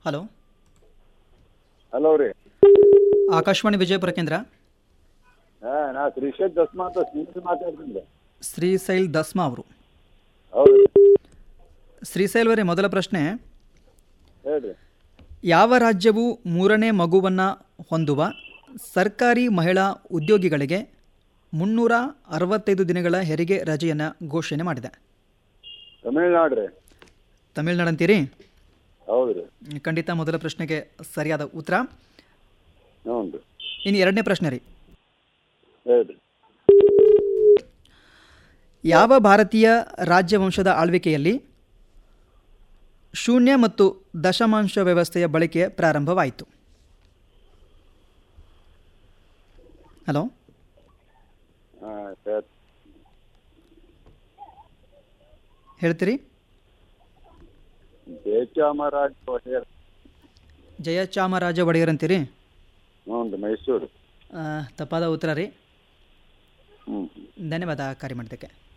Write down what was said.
hello hello ರೀ ಆಕಾಶವಾಣಿ ವಿಜಯಪುರ ಕೇಂದ್ರ ಹಾ ನಾ ಶ್ರೀಶೈಲ್ ದಸ್ಮಾ ಅಂತ ಸ್ನೇಹಿತರು ಮಾತಾಡ್ತೀನಿ ಶ್ರೀಶೈಲ್ ದಸ್ಮಾ ಅವರು ಹೌದು ಶ್ರೀಶೈಲ್ ಅವರೇ ಮೊದಲ ಪ್ರಶ್ನೆ ಹೇಳ್ರಿ ಯಾವ ರಾಜ್ಯವು ಮೂರನೇ ಮಗುವನ್ನು ಹೊಂದುವ ಸರ್ಕಾರಿ ಮಹಿಳಾ ಉದ್ಯೋಗಿಗಳಿಗೆ ಮುನ್ನೂರ ಅರವತ್ತೈದು ದಿನಗಳ ಹೆರಿಗೆ ರಜೆಯನ್ನು ಘೋಷಣೆ ಮಾಡಿದೆ ತಮಿಳ್ನಾಡು ರೀ ತಮಿಳ್ನಾಡು ಅಂತೀರಿ ಹೌದು ರೀ ಖಂಡಿತ ಮೊದಲ ಪ್ರಶ್ನೆಗೆ ಸರಿಯಾದ ಉತ್ತರ ಹ್ಞೂ ರೀ ಇನ್ನು ಎರಡನೇ ಪ್ರಶ್ನೆ ರೀ ಹೇಳ್ರಿ ಯಾವ ಭಾರತೀಯ ರಾಜ್ಯವಂಶದ ಆಳ್ವಿಕೆಯಲ್ಲಿ ಶೂನ್ಯ ಮತ್ತು ದಶಮಾಂಶ ವ್ಯವಸ್ಥೆಯ ಬಳಕೆ ಪ್ರಾರಂಭವಾಯಿತು ಹಲೋ ಹಾಂ ಸರ್ ಹೇಳ್ತೀರಿ ಜಯಚಾಮರಾಜ ಒಡೆಯರ್ ಜಯಚಾಮರಾಜ ಒಡೆಯರ್ ಅಂತೀರಿ ಹ್ಞೂ ರೀ ಮೈಸೂರು ಆ, ತಪ್ಪಾದ ಉತ್ತರ ರೀ ಹ್ಞೂ ಧನ್ಯವಾದ ಕಾರ್ಯ ಮಾಡಿದ್ದಕ್ಕೆ